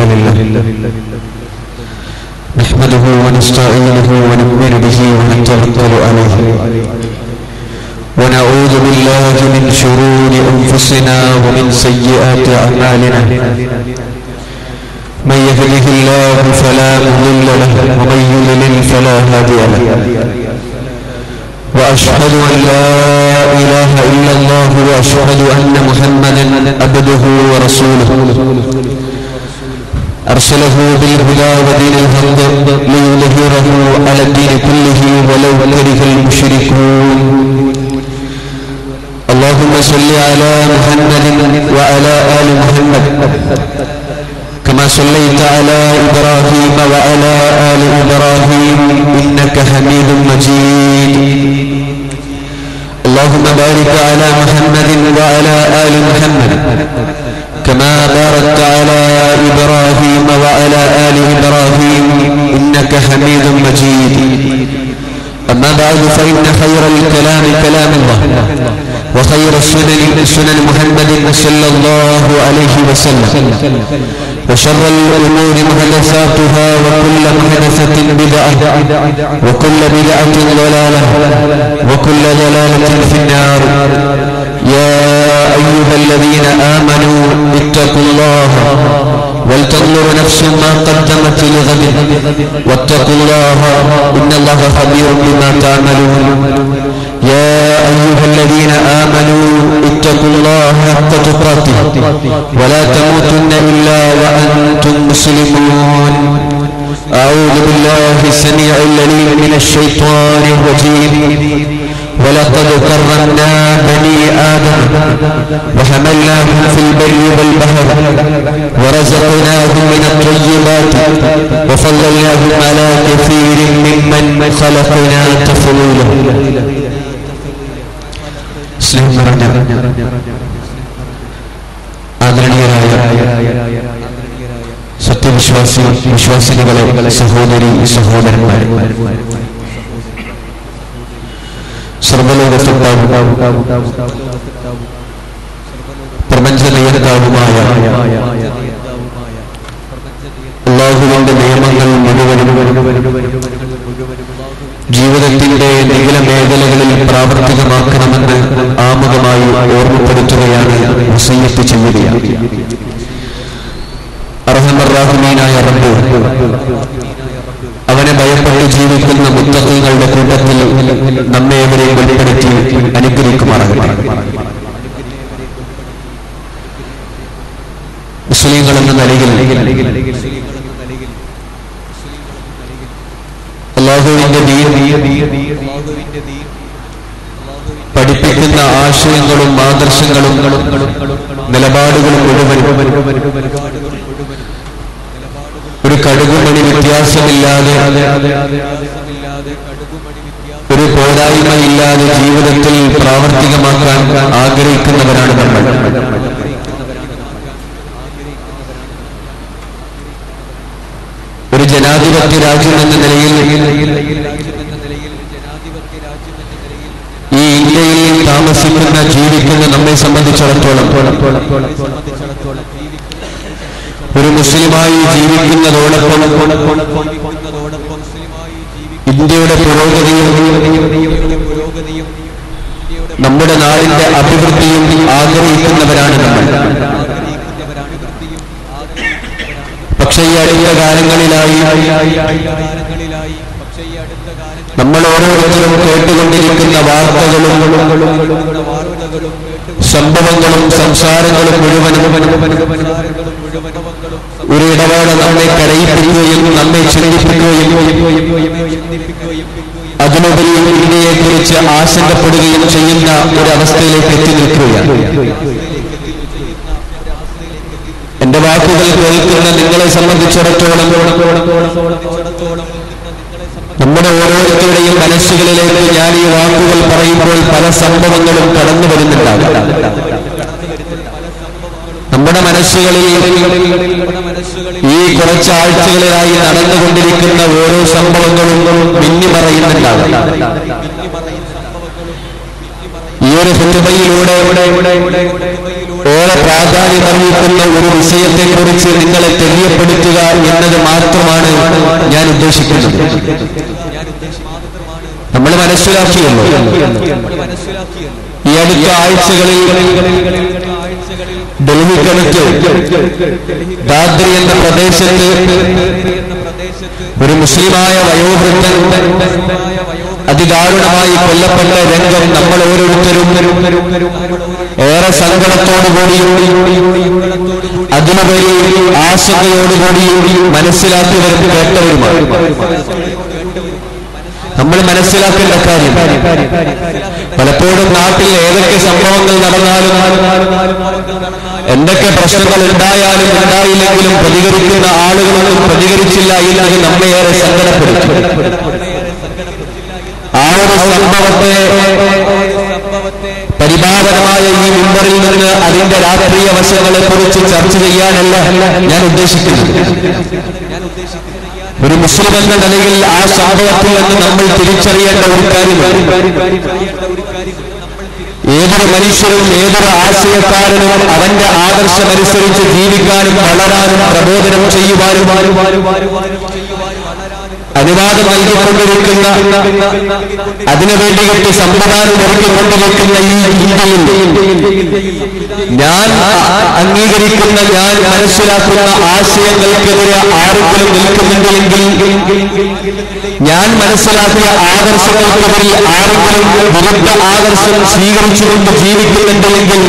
لله نحمده ونستعينه ونؤمن به ونتوكل عليه ونعوذ بالله من شرور أنفسنا ومن سيئات أعمالنا من يهده الله فلا مضل له ومن يضلل فلا هادي له وأشهد أن لا إله إلا الله وأشهد أن محمدا عبده ورسوله أرسله بالهدى ودين الحق ليظهره على الدين كله ولو كره المشركون اللهم صل على محمد وعلى آل محمد كما صليت على إبراهيم وعلى آل إبراهيم إنك حميد مجيد اللهم بارك على محمد وعلى آل محمد كما باركت على إبراهيم وعلى آل إبراهيم إنك حميد مجيد أما بعد فإن خير الكلام كلام الله وخير السنن سنن محمد صلى الله عليه وسلم وشر الأمور محدثاتها وكل محدثة بدعة وكل بدعة ضلالة وكل ضلالة في النار يا أيها الذين آمنوا اتقوا الله ولتنظر نفس ما قدمت لغد واتقوا الله إن الله خبير بما تعملون يا أيها الذين آمنوا اتقوا الله حق تقاته ولا تموتن إلا وأنتم مسلمون أعوذ بالله السميع العليم من الشيطان الرجيم ولقد كرمنا بني آدم وحملناهم في البر والبحر ورزقناهم من الطيبات وفضلناهم على كثير ممن خلقنا تفضيلا സ്നേഹം നിറഞ്ഞ ആദരണീയരായ സത്യവിശ്വാസി വിശ്വാസിനികളെ സഹോദരി സഹോദരന്മാരെ സർവലോകത്തെത്താവും പ്രപഞ്ച നിയന്താവുമായ അള്ളാഹുവിന്റെ നിയമങ്ങൾ മുഴുവനും ജീവിതത്തിന്റെ നിഖില മേഖലകളിൽ പ്രാവർത്തികമാക്കണമെന്ന് ആമുഖമായി ഓർമ്മപ്പെടുത്തുകയാണ് വസയ്യത്ത് ചെയ്യുകയാണ് അർഹമറാഹുമീനായ റബ്ബ് അവനെ ഭയപ്പെട്ട് ജീവിക്കുന്ന മുത്തങ്ങളുടെ കൂട്ടത്തിൽ നമ്മേവരെയും വെളിപ്പെടുത്തി അനുഗ്രഹിക്കുമാറാകട്ടെ മുസ്ലിങ്ങൾ എന്ന നിലയിൽ അള്ളാഹുവിന്റെ ദീൻ പഠിപ്പിക്കുന്ന ആശയങ്ങളും ആദർശങ്ങളും നിലപാടുകളും മുഴുവൻ ഒരു കടുകുമണി വ്യത്യാസമില്ലാതെ ഒരു പോരായ്മയില്ലാതെ ജീവിതത്തിൽ പ്രാവർത്തികമാക്കാൻ ആഗ്രഹിക്കുന്നവരാണ് നമ്മൾ ഒരു ജനാധിപത്യ രാജ്യം എന്ന നിലയിൽ ഈ ഇന്ത്യയിൽ താമസിക്കുന്ന ജീവിക്കുന്ന നമ്മെ സംബന്ധിച്ചിടത്തോളം ഒരു മുസ്ലിമായി ജീവിക്കുന്നതോടൊപ്പം ഇന്ത്യയുടെ പുരോഗതിയും നമ്മുടെ നാടിന്റെ അഭിവൃദ്ധിയും ആഗ്രഹിക്കുന്നവരാണ് നമ്മൾ പക്ഷേ ഈ അടുത്ത കാലങ്ങളിലായി നമ്മൾ ഓരോരുത്തരും കേട്ടുകൊണ്ടിരിക്കുന്ന വാർത്തകളും സംഭവങ്ങളും സംസാരങ്ങളും മുഴുവനും ഒരു ഇടപാട് നമ്മെ കരയിപ്പിക്കുകയും നമ്മെ ചിന്തിപ്പിക്കുകയും അതിനുപരി ഇന്ത്യയെ കുറിച്ച് ആശങ്കപ്പെടുകയും ചെയ്യുന്ന ഒരു അവസ്ഥയിലേക്ക് എത്തി നിൽക്കുകയാണ് എന്റെ വാക്കുകൾ കേൾക്കുന്ന നിങ്ങളെ സംബന്ധിച്ചിടത്തോളം നമ്മുടെ ഓരോരുത്തരുടെയും മനസ്സുകളിലേക്ക് ഞാൻ ഈ വാക്കുകൾ പറയുമ്പോൾ പല സംഭവങ്ങളും കടന്നു വരുന്നുണ്ടാകാം നമ്മുടെ മനസ്സുകളിൽ ഈ കുറച്ച് ആഴ്ചകളിലായി നടന്നുകൊണ്ടിരിക്കുന്ന ഓരോ സംഭവങ്ങളും മിന്നി പറയുന്നുണ്ടാകാം ഈ ഒരു ഹുതുബയിലൂടെ ഏറെ പ്രാധാന്യം അറിയിക്കുന്ന ഒരു വിഷയത്തെക്കുറിച്ച് നിങ്ങളെ തെളിയപ്പെടുത്തുക എന്നത് മാത്രമാണ് ഞാൻ ഉദ്ദേശിക്കുന്നത് നമ്മൾ മനസ്സിലാക്കിയല്ലോ ഈ അടുത്ത ആഴ്ചകളിൽ ഡൽഹിക്കടുത്ത് ദാദ്രി എന്ന പ്രദേശത്ത് ഒരു മുസ്ലിമായ വയോവൃദ്ധൻ അതിദാരുണമായി കൊല്ലപ്പെട്ട രംഗം നമ്മൾ ഓരോരുത്തരും ഏറെ സങ്കടത്തോടുകൂടി അതിനുപരി ആശങ്കയോടുകൂടി മനസ്സിലാക്കിയവരും കേട്ടവരുമാണ് നമ്മൾ മനസ്സിലാക്കേണ്ട കാര്യം പലപ്പോഴും നാട്ടിൽ ഏതൊക്കെ സംഭവങ്ങൾ നടന്നാലും എന്തൊക്കെ പ്രശ്നങ്ങൾ ഉണ്ടായാലും ഉണ്ടായില്ലെങ്കിലും പ്രതികരിക്കുന്ന ആളുകളൊന്നും പ്രതികരിച്ചില്ല എന്നത് നമ്മെ ഏറെ സങ്കടപ്പെടുത്തും ആ ഒരു സംഭവത്തെ പരിപാലനമായ ഈ മുമ്പറിൽ നിന്ന് അതിന്റെ രാഷ്ട്രീയ വശങ്ങളെ കുറിച്ച് ചർച്ച ചെയ്യാനല്ല ഞാൻ ഉദ്ദേശിക്കുന്നത് ഒരു മുസ്ലിം എന്ന നിലയിൽ ആ സംഭവത്തിൽ നിന്ന് നമ്മൾ തിരിച്ചറിയേണ്ട ഒരു കാര്യമാണ് ഏതൊരു മനുഷ്യരും ഏതൊരു ആശയക്കാരനും അവന്റെ ആദർശമനുസരിച്ച് ജീവിക്കാനും വളരാനും പ്രബോധനം ചെയ്യുവാനും അനുവാദം നൽകിക്കൊണ്ടിരിക്കുന്ന അതിനു വേണ്ടിയിട്ട് സംവിധാനം ഒരുക്കിക്കൊണ്ടിരിക്കുന്ന ഈ ഇന്ത്യയിൽ ഞാൻ അംഗീകരിക്കുന്ന ഞാൻ മനസ്സിലാക്കുന്ന ആശയങ്ങൾക്കെതിരെ ആരെങ്കിലും നിൽക്കുന്നുണ്ടെങ്കിൽ ഞാൻ മനസ്സിലാക്കിയ ആദർശങ്ങൾക്കെതിരെ ആരെങ്കിലും വിരുദ്ധ ആദർശം സ്വീകരിച്ചുകൊണ്ട് ജീവിക്കുന്നുണ്ടെങ്കിൽ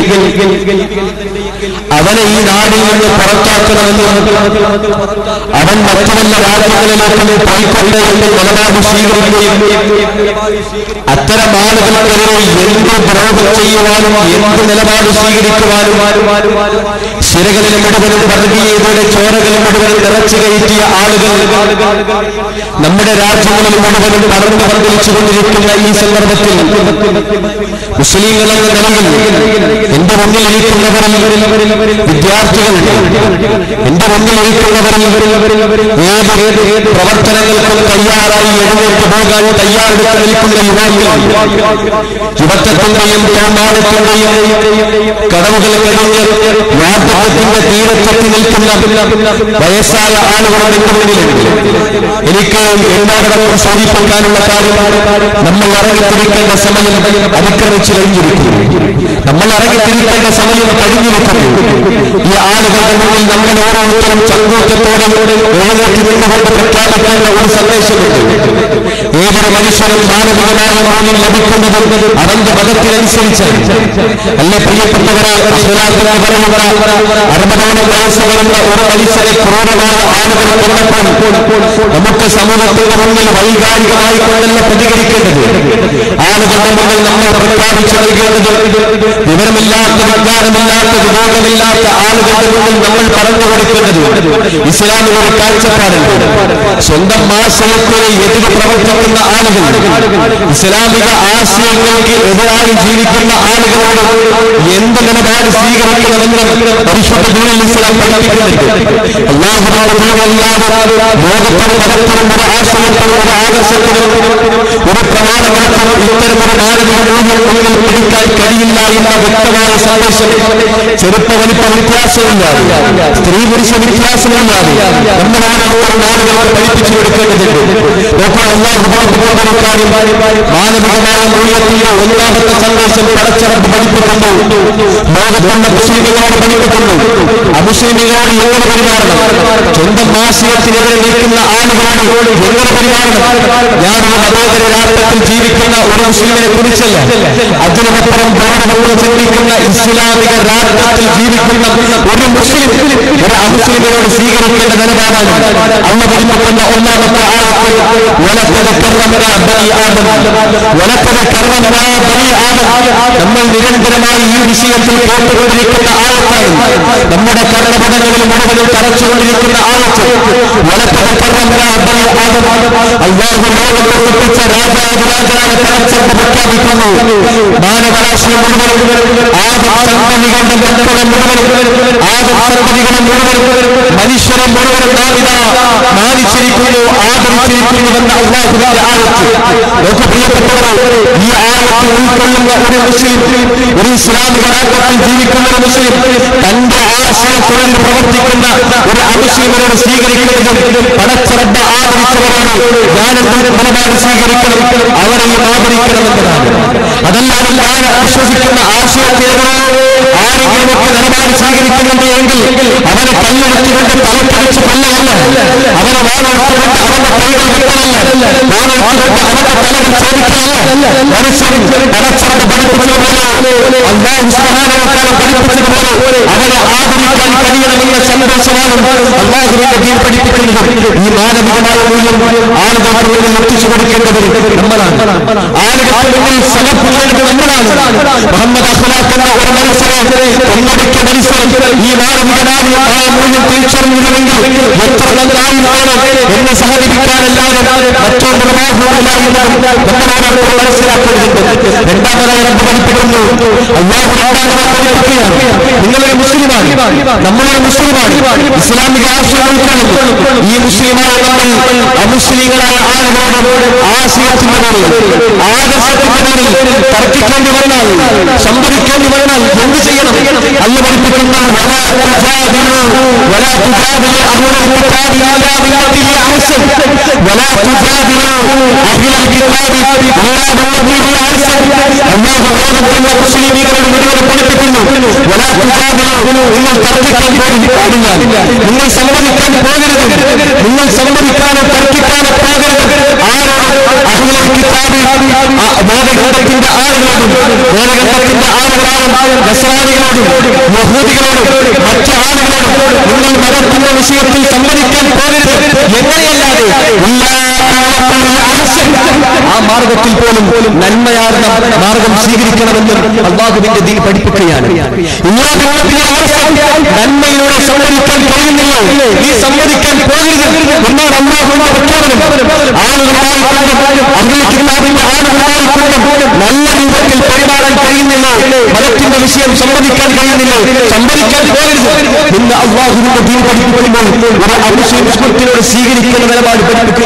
അവനെ ഈ നാടിൽ നിന്ന് പുറത്താക്കണമെന്നും അവൻ മറ്റു വല്ല രാജ്യങ്ങളിലേക്ക് പോയിക്കൊണ്ട് എന്ന് നിലപാട് സ്വീകരിക്കുകയും അത്തരം ആളുകൾക്കെതിരെ എന്ത് ദ്രോഹം ചെയ്യുവാനും എന്ത് നിലപാട് സ്വീകരിക്കുവാനും ശിരകളിൽ മുഴുവനും വർഗീയതയുടെ ചോരകൾ മുഴുവനും നിറച്ചു കയറ്റിയ ആളുകൾ നമ്മുടെ രാജ്യങ്ങളിൽ മുഴുവനും പടർന്നു പന്തലിച്ചുകൊണ്ടിരിക്കുന്ന ഈ സന്ദർഭത്തിൽ മുസ്ലിങ്ങൾ എന്ന നിലയിൽ എന്റെ മുന്നിൽ ഇരിക്കുന്നവരിൽ വിദ്യാർത്ഥികൾ എന്റെ മുന്നിൽ ഇരിക്കുന്നവരിൽ ഏത് ഏത് ഏത് പ്രവർത്തനങ്ങൾക്കും തയ്യാറായി എഴുന്നേറ്റ് പോകാൻ തയ്യാറെടുത്ത് നിൽക്കുന്ന യുവാക്കൾ യുവത്വത്തിന്റെയും തോന്നാടത്തിന്റെയും കടവുകൾ കഴിഞ്ഞ് വാർദ്ധക്യത്തിന്റെ തീരത്തെത്തി നിൽക്കുന്ന വയസ്സായ ആളുകൾ എന്റെ മുന്നിലുണ്ട് എനിക്ക് എല്ലാവരും സൂചിപ്പിക്കാനുള്ള കാര്യം നമ്മൾ ഇറങ്ങിത്തിരിക്കേണ്ട സമയം അതിക്രമിച്ചു കഴിഞ്ഞിരിക്കുന്നു നമ്മൾ ഇറങ്ങിത്തിരിക്കേണ്ട സമയം കഴിഞ്ഞിരിക്കുന്നു ഈ ആളുകളുടെ മുന്നിൽ നമ്മൾ ഓരോരുത്തരും ചങ്കൂറ്റത്തോടെ എഴുന്നേറ്റ് നിന്നുകൊണ്ട് പ്രഖ്യാപിക്കേണ്ട ഒരു സന്ദേശമുണ്ട് ഏതൊരു മനുഷ്യനും മാനവികമായ മൂല്യം ലഭിക്കുന്നത് അവന്റെ മതത്തിനനുസരിച്ച് അല്ല പ്രിയപ്പെട്ടവരെ അറുപതോളം വയസ്സ് വരുന്ന ഒരു മനുഷ്യരെ ക്രൂരമായ ആളുകൾ കൊണ്ടപ്പോൾ നമുക്ക് സമൂഹത്തിന്റെ മുന്നിൽ വൈകാരികമായി കൊണ്ടല്ല പ്രതികരിക്കേണ്ടത് ആളുകളുടെ മുന്നിൽ നമ്മൾ പ്രഖ്യാപിച്ചു നൽകേണ്ടത് വിവരമില്ലാത്ത വിജ്ഞാനമില്ലാത്ത വിവേകമില്ലാത്ത ആളുകളുടെ മുന്നിൽ നമ്മൾ പറഞ്ഞു കൊടുക്കേണ്ടത് ഇസ്ലാമിക ഒരു കാഴ്ചപ്പാടുണ്ട് സ്വന്തം ആശയത്തിന് എതിര് പ്രവർത്തിക്കുന്ന ആളുകൾ ഇസ്ലാമിക ആശയങ്ങൾക്ക് എതിരായി ജീവിക്കുന്ന ആളുകളോട് എന്ത് നിലപാട് സ്വീകരിക്കണമെന്ന് പരിശുദ്ധ ദീനിൽ ഇസ്ലാം പഠിപ്പിക്കുന്നുണ്ട് അള്ളാഹുവിനോട് ദീനല്ലാതെ ലോകത്തിനും മതത്തിനും ഒരു ആശയത്തിനും ഒരു ആദർശത്തിനും ഒരു പ്രമാണങ്ങൾക്കും ഇത്തരമൊരു മാനവിക മൂല്യം മുന്നിൽ പിടിക്കാൻ കഴിയില്ല എന്ന വ്യക്തമായ സന്ദേശം ചെറുപ്പ വലിപ്പ വ്യത്യാസമില്ലാതെ സ്ത്രീ പുരുഷ വ്യത്യാസമില്ലാതെ നമ്മൾ ഓരോരുത്തരും ആളുകളോട് പഠിപ്പിച്ചു കൊടുക്കേണ്ടതുണ്ട് നോക്കാൻ അള്ളാഹു കാര്യം മാനവികമായ മൂല്യത്തിന്റെ ഒന്നാമത്തെ സന്ദേശം പടച്ചിറപ്പ് പഠിപ്പിക്കുന്നു ലോകത്തുള്ള മുസ്ലിങ്ങളോട് പഠിപ്പിക്കുന്നു അമുസ്ലിമികളോട് എങ്ങനെ പെരുമാറണം സ്വന്തം ആശയത്തിനെതിരെ നിൽക്കുന്ന ആളുകളോട് എങ്ങനെ പെരുമാറണം ഞാനൊരു മതേതര രാഷ്ട്രത്തിൽ ജീവിക്കുന്ന ഒരു മുസ്ലിമിനെ കുറിച്ചല്ല അതിനപ്പുറം ബോധപൂർവ്വം ചിന്തിക്കുന്ന ഇസ്ലാമിക രാഷ്ട്രത്തിൽ ജീവിക്കുന്ന ഒരു മുസ്ലിം ഒരു അമുസ്ലിമിനോട് സ്വീകരിക്കേണ്ട നിലപാടാണ് അന്ന് പഠിപ്പിക്കുന്ന ഒന്നാമത്തെ ആഴത്തിൽ വലക്കത കർമ്മ ബലി ആദം വലക്കത കർമ്മ ബലി ആദം നമ്മൾ നിരന്തരമായി ഈ വിഷയത്തിൽ കേട്ടുകൊണ്ടിരിക്കുന്ന ആഴത്താണ് നമ്മുടെ കർണപടങ്ങളിൽ മുഴുവനും തറച്ചുകൊണ്ടിരിക്കുന്ന ആഴത്ത് വലക്കത കർമ്മ ബലി നബി ആദം അള്ളാഹു ലോകത്തെ സൃഷ്ടിച്ച രാജാതിരാജാവ് പരസ്പരം പ്രഖ്യാപിക്കുന്നു മാനവരാശി മുഴുവൻ ആദം സന്തതികളുടെ മക്കളെ മുഴുവൻ ആദം സന്തതികളെ മുഴുവൻ മനുഷ്യരെ മുഴുവൻ നാവിത മാനിച്ചിരിക്കുന്നു ആദരിച്ചിരിക്കുന്നുവെന്ന അള്ളാഹുവിന്റെ ആയത്ത് നോക്കൂ പ്രിയപ്പെട്ടവരെ ഈ ആയത്ത് ഉൾക്കൊള്ളുന്ന ഒരു മുസ്ലിം ഒരു ഇസ്ലാമിക രാഷ്ട്രത്തിൽ ജീവിക്കുന്ന ഒരു മുസ്ലിം തന്റെ ആശയത്തുകളിൽ പ്രവർത്തിക്കുന്ന ഒരു അമുസ്ലിമിനോട് സ്വീകരിക്കുന്നതും പടച്ചറബ ആദരിച്ചവരാണ് ഞാനെന്തൊരു നിലപാട് സ്വീകരിക്കണം അവരെയും ആദരിക്കണമെന്നതാണ് അതല്ലാതെ ഞാൻ വിശ്വസിക്കുന്ന ആശയത്തേതോ ആരെങ്കിലുമൊക്കെ നിലപാട് സ്വീകരിക്കുന്നുണ്ട് എങ്കിൽ അവനെ കല്ലെടുത്തുകൊണ്ട് തലപ്പറിച്ച് കൊല്ലമല്ല അവനെ വാണെടുത്തുകൊണ്ട് അവന്റെ കൈകൾ വെട്ടമല്ല വാണെടുത്തുകൊണ്ട് അവന്റെ തലകൾ ചോദിക്കലല്ല മനുഷ്യൻ പടച്ചറബ പഠിപ്പിച്ചതുപോലെ അള്ളാഹു സുബ്ഹാനഹു പഠിപ്പിച്ചതുപോലെ അവനെ ആദരിക്കാൻ കഴിയണമെന്ന സന്ദേശമാണ് അള്ളാഹുവിന്റെ ദീൻ പഠിപ്പിക്കുന്നത് ഈ മാനവികമായ മൂല്യം ആളുകൾക്ക് മുന്നിൽ എത്തിച്ചു കൊടുക്കേണ്ടത് നമ്മളാണ് ആളുകൾക്ക് മുന്നിൽ സമർപ്പിക്കേണ്ടത് നമ്മളാണ് മുഹമ്മദ് അഖലാഖ് എന്ന ഒരു മത്സരം ഒന്നടിക്ക മത്സരം ഈ മാനവികനായ ആ മൂല്യം തിരിച്ചറിഞ്ഞിരുന്നെങ്കിൽ എത്ര നന്നായിട്ടാണ് എന്നെ സഹകരിക്കാനല്ലാതെ മറ്റൊരു നമ്മളോട് മനസ്സിലാക്കുന്നുണ്ട് രണ്ടാമതായി റബ്ബ് പഠിപ്പിക്കുന്നു അള്ളാഹു രണ്ടാമതായി പഠിപ്പിക്കുകയാണ് നിങ്ങളൊരു മുസ്ലിമാണ് നമ്മളൊരു മുസ്ലിമാണ് ഇസ്ലാമിക ആശയം ഉൾക്കൊള്ളുന്നു ഈ മുസ്ലിമായ നമ്മൾ അമുസ്ലിങ്ങളായ ആളുകളോട് ആശയത്തിന്റെ പേരിൽ ആദർശത്തിന്റെ പേരിൽ തർക്കിക്കേണ്ടി വന്നാൽ സംഭവിക്കേണ്ടി വന്നാൽ എന്ത് ചെയ്യണം അല്ല പഠിപ്പിക്കുന്ന ولا تجادلوا ولا تجادلوا أهل الكتاب إلا بالتي هي أحسن ولا تجادلوا أهل الكتاب إلا بالتي هي أحسن അള്ളാഹു ലോകത്തുള്ള മുസ്ലിമീങ്ങളുടെ മുഴുവൻ പഠിപ്പിക്കുന്നു ولا تجادلوا നിങ്ങൾ തർക്കിക്കാൻ പോയി പാടില്ല നിങ്ങൾ സമ്മതിക്കാൻ പോകരുത് നിങ്ങൾ സമ്മതിക്കാനോ തർക്കിക്കാനോ പോകരുത് ആരോട് അഹ്ലുൽ കിതാബ് ആ വേദഗ്രന്ഥത്തിന്റെ ആളുകളോടും വേദഗ്രന്ഥത്തിന്റെ ആളുകളാണ് നസ്രാനികളോടും യഹൂദികളോടും മറ്റു ആളുകളോടും നിങ്ങൾ മതത്തിന്റെ വിഷയത്തിൽ സമ്മതിക്കാൻ പോകരുത് എങ്ങനെയല്ലാതെ ആ മാർഗത്തിൽ പോലും നന്മയാർന്ന മാർഗം സ്വീകരിക്കണമെന്നും അള്ളാഹുവിന്റെ ദീൻ പഠിപ്പിക്കുകയാണ് നന്മയിലൂടെ സമ്മതിക്കാൻ കഴിയുന്നില്ല ഈ സമ്മതിക്കാൻ പോകരുത് എന്നാണ് അള്ളാഹുവിന്റെ പ്രഖ്യാപനം ആളുകളായിക്കൊണ്ടും അഗ്നിക്കിതാബിന്റെ ആളുകളായിക്കൊണ്ടും നല്ല രൂപത്തിൽ പെരുമാറാൻ കഴിയുന്നില്ല മതത്തിന്റെ വിഷയം സമ്മതിക്കാൻ കഴിയുന്നില്ല സമ്മതിക്കാൻ പോകരുത് ഇന്ന് അള്ളാഹുവിന്റെ ദീൻ പഠിപ്പിക്കുമ്പോൾ ഒരു അമുസ്ലിം സുഹൃത്തിനോട് സ്വീകരിക്കുന്ന നിലപാട് പഠിപ്പിക്കുക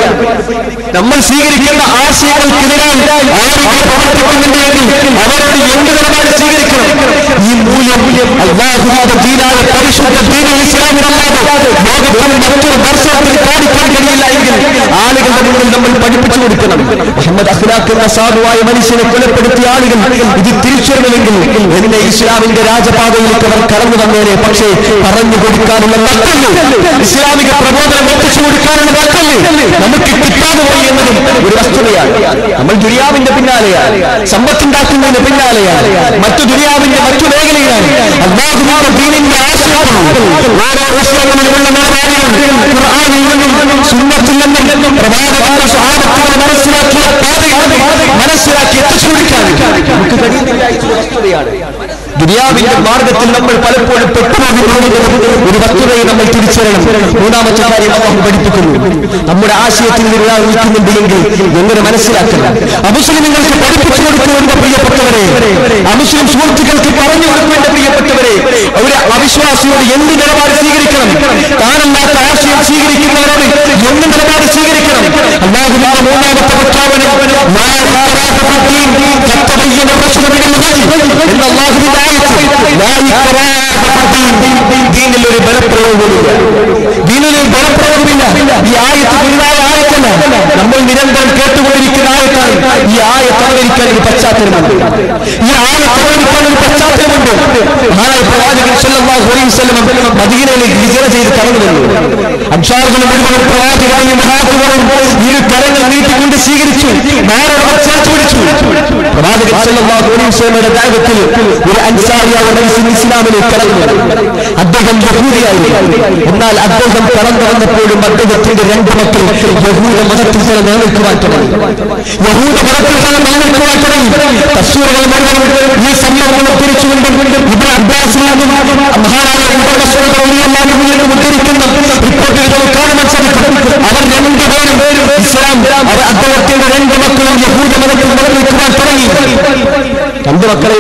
നമ്മൾ സ്വീകരിക്കേണ്ട ആശയങ്ങൾക്കെതിരായി ആരെങ്കിലും പ്രവർത്തിക്കുന്നുണ്ട് എങ്കിൽ അവരോട് എന്ത് നിലപാട് സ്വീകരിക്കണം ഈ മൂല്യം അള്ളാഹുവിന്റെ ദീനായ പരിശുദ്ധ ദീന ഇസ്ലാമിനല്ലാതെ ലോകത്തിൽ മറ്റൊരു ദർശനത്തിൽ കാണിക്കാൻ കഴിയില്ല എങ്കിൽ ആളുകളുടെ മുന്നിൽ നമ്മൾ പഠിപ്പിച്ചു കൊടുക്കണം മുഹമ്മദ് അഖ്ലാഖ് എന്ന സാധുവായ മനുഷ്യനെ കൊലപ്പെടുത്തിയ ആളുകൾ ഇത് തിരിച്ചറിയണമെങ്കിൽ എന്നെ ഇസ്ലാമിന്റെ രാജപാതയിലേക്ക് അവർ കടന്നു വന്നേനെ പക്ഷേ പറഞ്ഞു കൊടുക്കാനുള്ള നട്ടല് ഇസ്ലാമിക പ്രബോധനം എത്തിച്ചു കൊടുക്കാനുള്ള നട്ടല് നമുക്ക് കിട്ടാതെ പോയി എന്നതും ഒരു വസ്തുതയാണ് നമ്മൾ ദുരിയാവിന്റെ പിന്നാലെയാണ് സമ്പത്തുണ്ടാക്കുന്നതിന് പിന്നാലെയാണ് മറ്റു ദുരിയാവിന്റെ മറ്റു മേഖലയിലാണ് അള്ളാഹുവിന്റെ ദീനിന്റെ ആശയമാണ് ഓരോ വിഷയങ്ങളിലുമുള്ള നിലപാടുകൾ ഖുർആനിൽ നിന്നും സുന്നത്തിൽ നിന്നും പ്രവാചകന്റെ സ്വഭാവത്തിൽ മനസ്സിലാക്കിയ പാതകൾ മനസ്സിലാക്കി എത്തിച്ചു കൊടുക്കാൻ നമുക്ക് കഴിയുന്നില്ല എന്നത് വസ്തുതയാണ് ദുനിയാവിന്റെ മാർഗത്തിൽ നമ്മൾ പലപ്പോഴും പെട്ടുപോകുന്നത് ഒരു വസ്തുതയെ നമ്മൾ തിരിച്ചറിയണം മൂന്നാമത്തെ കാര്യം അള്ളാഹു പഠിപ്പിക്കുന്നു നമ്മുടെ ആശയത്തിൽ നിന്ന് ഒരാൾ നിൽക്കുന്നുണ്ട് എങ്കിൽ എങ്ങനെ മനസ്സിലാക്കണം അമുസ്ലിങ്ങൾക്ക് പഠിപ്പിച്ചു കൊടുക്കേണ്ട പ്രിയപ്പെട്ടവരെ അമുസ്ലിം സുഹൃത്തുക്കൾക്ക് പറഞ്ഞു കൊടുക്കേണ്ട പ്രിയപ്പെട്ടവരെ ഒരു അവിശ്വാസിയോട് എന്ത് നിലപാട് സ്വീകരിക്കണം താനല്ലാത്ത ആശയം സ്വീകരിക്കുന്നവരോട് എന്ത് നിലപാട് സ്വീകരിക്കണം അള്ളാഹുവിന്റെ മൂന്നാമത്തെ പ്രഖ്യാപനം "ലാ ഇക്റാഹ ഫിദ്ദീൻ, ഖദ് തബയ്യന الرشد من الغي" എന്ന അള്ളാഹുവിന്റെ ആയത്ത് "ലാ ഇക്റാഹ ഫിദ്ദീൻ", ദീനിൽ ഒരു ബലപ്രയോഗമില്ല ദീനിൽ ഒരു ബലപ്രയോഗമില്ല ഈ ആയത്ത് പുതുതായ ആയത്തല്ല നമ്മൾ നിരന്തരം കേട്ടുകൊണ്ടിരിക്കുന്ന ആയത്താണ് ഈ ആയത്ത് അവതരിക്കാൻ ഒരു പശ്ചാത്തലമുണ്ട് ഈ ആയത്ത് അവതരിക്കാൻ ഒരു പശ്ചാത്തലമുണ്ട് മഹാനായ പ്രവാചകൻ സല്ലല്ലാഹു അലൈഹി വസല്ലം മദീനയിലേക്ക് ഹിജറ ചെയ്ത് കടന്നു വന്നു അൻസാറുകളും മുഴുവൻ പ്രവാചകനെയും മഹാത്തുകളും ഇരു കരങ്ങൾ നീട്ടിക്കൊണ്ട് സ്വീകരിച്ചു നാരോട് ചേർത്ത് പിടിച്ചു പ്രവാചകൻ സല്ലല്ലാഹു അലൈഹി വസല്ലമയുടെ ദാവത്തിൽ ഒരു അൻസാരിയായ മനുഷ്യൻ ഇസ്ലാമിലേക്ക് കടന്നു അദ്ദേഹം യഹൂദിയായിരുന്നു എന്നാൽ അദ്ദേഹം കടന്നു വന്നപ്പോഴും അദ്ദേഹത്തിന്റെ രണ്ട് മക്കൾ യഹൂദ മതത്തിൽ തന്നെ നിലനിൽക്കുവാൻ തുടങ്ങി യഹൂദ മതത്തിൽ തന്നെ നിലനിൽക്കുവാൻ തുടങ്ങി തസ്സൂറുകൾ മുഴുവൻ ഈ സംഭവങ്ങൾ തിരിച്ചുകൊണ്ട് ഇവിടെ അബ്ബാസിനും മഹാനായ ഇബ്രാഹിം റളിയല്ലാഹു അൻഹു ഉദ്ധരിക്കുന്ന റിപ്പോർട്ടുകൾ കാണാൻ സാധിക്കും അവർ രണ്ടുപേരും